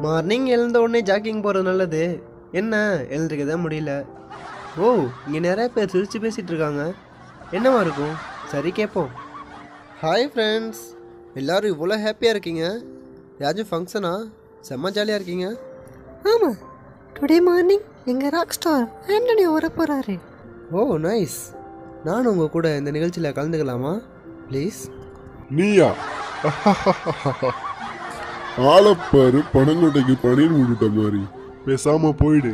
morning எழுந்த உடனே jogging போகிறது நல்லது என்ன எழுந்திருக்க தான் முடியல ஓ இங்கே நிறைய பேர் சிரித்து பேசிகிட்டு இருக்காங்க என்னவா இருக்கும் சரி கேட்போம் ஹாய் ஃப்ரெண்ட்ஸ் எல்லோரும் இவ்வளோ ஹாப்பியாக இருக்கீங்க ஏதாச்சும் ஃபங்க்ஷனா செம்ம ஜாலியாக இருக்கீங்க ஆமாம் டுடே மார்னிங் எங்கள் ராக் ஸ்டார் ஆண்டனி வர போகிறாரு ஓ நைஸ் நானும் உங்கள் கூட இந்த நிகழ்ச்சியில் கலந்துக்கலாமா ப்ளீஸ் நீயா ஆளப்பாரு பனங்கொட்டைக்கு பனீர் விட்டுட்ட மாதிரி பேசாம போயிடு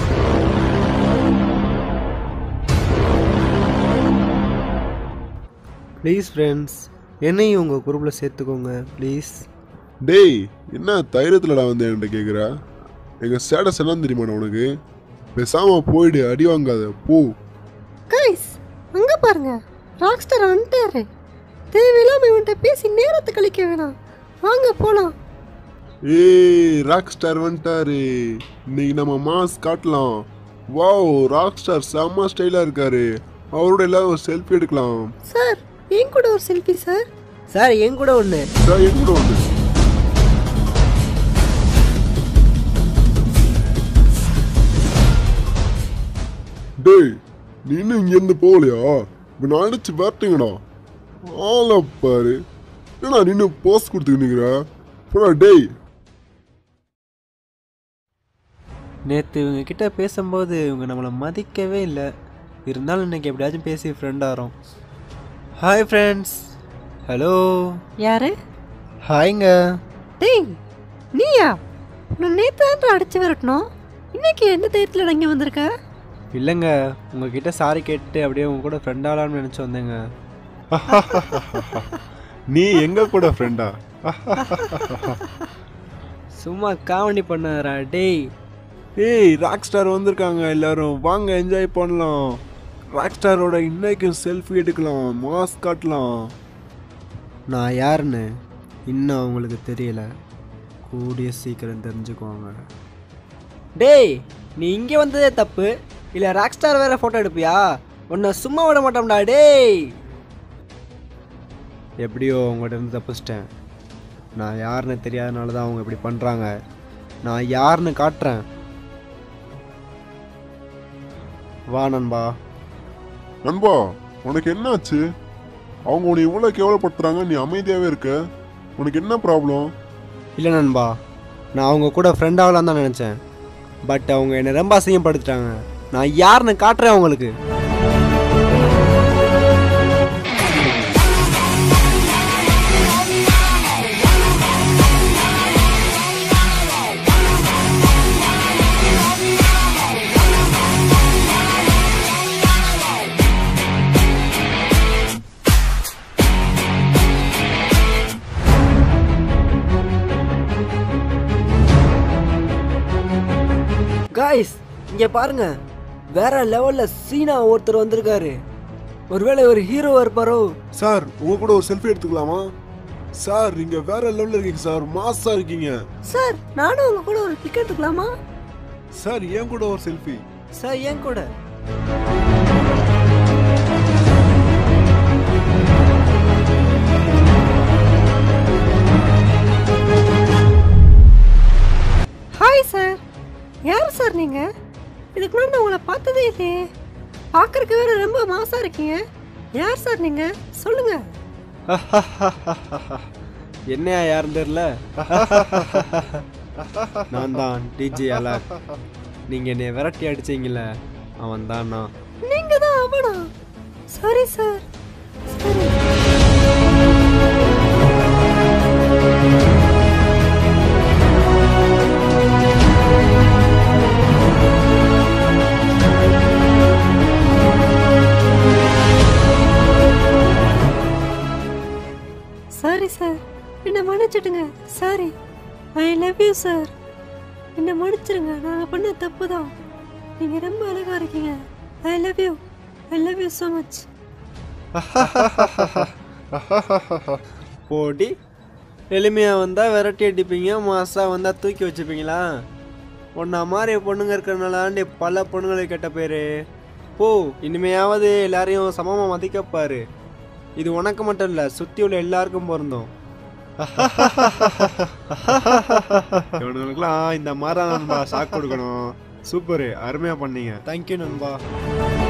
ப்ளீஸ் ஃப்ரெண்ட்ஸ் என்னையும் உங்கள் குரூப்பில் சேர்த்துக்கோங்க ப்ளீஸ் டேய் என்ன தைரியத்துலடா வந்து என்கிட்ட கேட்குற எங்கள் ஸ்டேட்டஸ் என்னன்னு தெரியுமாடா உனக்கு பேசாம போயிடு அடி வாங்காத போ கைஸ் அங்கே பாருங்க ராக் ஸ்டார் வந்துட்டாரு தேவையில்லாம இவன்கிட்ட பேசி நேரத்தை கழிக்க வேணாம் வாங்க போகலாம் ஏய் ராக் ஸ்டார் வந்துட்டாரு இன்னைக்கு நம்ம மாஸ் காட்டலாம் வாவ் ராக் ஸ்டார் செம்ம ஸ்டைலாக இருக்காரு அவரோட எல்லாரும் ஒரு செல்ஃபி எடுக்கலாம் சார் என் கூட ஒரு செல்ஃபி சார் சார் என் கூட ஒன்று சார் என் கூட வந்து டேய் நீ இன்னும் இங்கேருந்து போகலையா இப்போ நான் அடிச்சு வரட்டுங்கடா ஆளை பாரு என்னடா நின்று போஸ் கொடுத்துக்கிட்டு நிற்கிற போடா டேய் நேற்று இவங்க கிட்ட பேசும்போது இவங்க நம்மளை மதிக்கவே இல்லை இருந்தாலும் இன்னைக்கு எப்படியாச்சும் பேசி ஃப்ரெண்ட் ஆகிறோம் ஹாய் ஃப்ரெண்ட்ஸ் ஹலோ யாரு ஹாய்ங்க டேய் நீயா நான் நேற்று தான் அடிச்சு விரட்டணும் இன்னைக்கு எந்த தைரியத்தில் இங்கே வந்திருக்க இல்லைங்க உங்ககிட்ட சாரி கேட்டு அப்படியே உங்க கூட ஃப்ரெண்ட் ஆகலாம்னு நினச்சி வந்தேங்க நீ எங்க கூட ஃப்ரெண்டா சும்மா காமெடி பண்ணாரா டேய் ஏய் ராக் ஸ்டார் வந்திருக்காங்க எல்லாரும் வாங்க என்ஜாய் பண்ணலாம் ராக் ஸ்டாரோட இன்னைக்கும் செல்ஃபி எடுக்கலாம் மாஸ் காட்டலாம் நான் யாருன்னு இன்னும் அவங்களுக்கு தெரியல கூடிய சீக்கிரம் தெரிஞ்சுக்குவாங்க டேய் நீ இங்கே வந்ததே தப்பு இல்லை ராக் ஸ்டார் வேற ஃபோட்டோ எடுப்பியா உன்னை சும்மா விட மாட்டோம்டா டேய் எப்படியோ அவங்கள்ட்ட இருந்து தப்பிச்சிட்டேன் நான் யாருன்னு தெரியாதனால தான் அவங்க இப்படி பண்ணுறாங்க நான் யாருன்னு காட்டுறேன் வா நண்பா நண்பா உனக்கு என்னாச்சு அவங்க உன்னை இவ்வளோ கேவலப்படுத்துறாங்க நீ அமைதியாவே இருக்க உனக்கு என்ன ப்ராப்ளம் இல்லை நண்பா நான் அவங்க கூட ஃப்ரெண்ட் ஆகலாம் தான் நினச்சேன் பட் அவங்க என்னை ரொம்ப அசிங்கப்படுத்திட்டாங்க நான் யாருன்னு காட்டுறேன் அவங்களுக்கு காய்ஸ் இங்கே பாருங்க வேற லெவலில் சீனா ஒருத்தர் வந்திருக்காரு ஒருவேளை ஒரு ஹீரோ இருப்பாரோ சார் உங்க கூட ஒரு செல்ஃபி எடுத்துக்கலாமா சார் நீங்க வேற லெவல்ல இருக்கீங்க சார் மாஸா இருக்கீங்க சார் நானும் உங்க கூட ஒரு டிக்கெட் எடுக்கலாமா சார் ஏன் கூட ஒரு செல்ஃபி சார் ஏன் கூட ஹாய் சார் யார் சார் நீங்க இதுக்கு முன்னாடி நான் உங்களை பார்த்ததே இல்லையே பார்க்கறதுக்கு வேற ரொம்ப மாசா இருக்கீங்க யார் சார் நீங்க சொல்லுங்க என்னையா யாருன்னு தெரியல நான் தான் டிஜே அலக் நீங்கள் என்னை விரட்டி அடிச்சீங்கல்ல அவன் தான் நான் நீங்க தான் அவனா சாரி சார் சரி சாரி சார் என்னை மன்னிச்சிடுங்க sorry I love you sir என்னை மன்னிச்சிடுங்க நான் பண்ண தப்பு தான் நீங்கள் ரொம்ப அழகா இருக்கீங்க I love you I love you so much போடி எளிமையாக வந்தால் விரட்டி அடிப்பீங்க மாசாக வந்தால் தூக்கி வச்சுப்பீங்களா ஒன்றா மாதிரி பொண்ணுங்க இருக்கிறனாலாண்டி பல பொண்ணுங்களை கெட்ட பேர் போ இனிமையாவது எல்லாரையும் சமமாக மதிக்கப்பாரு இது உனக்கு மட்டும் இல்லை சுற்றி உள்ள எல்லாருக்கும் பொருந்தும் இவனுங்களுக்குலாம் இந்த மாதிரி தான் நண்பா ஷாக் கொடுக்கணும் சூப்பரு அருமையாக பண்ணீங்க தேங்க்யூ நண்பா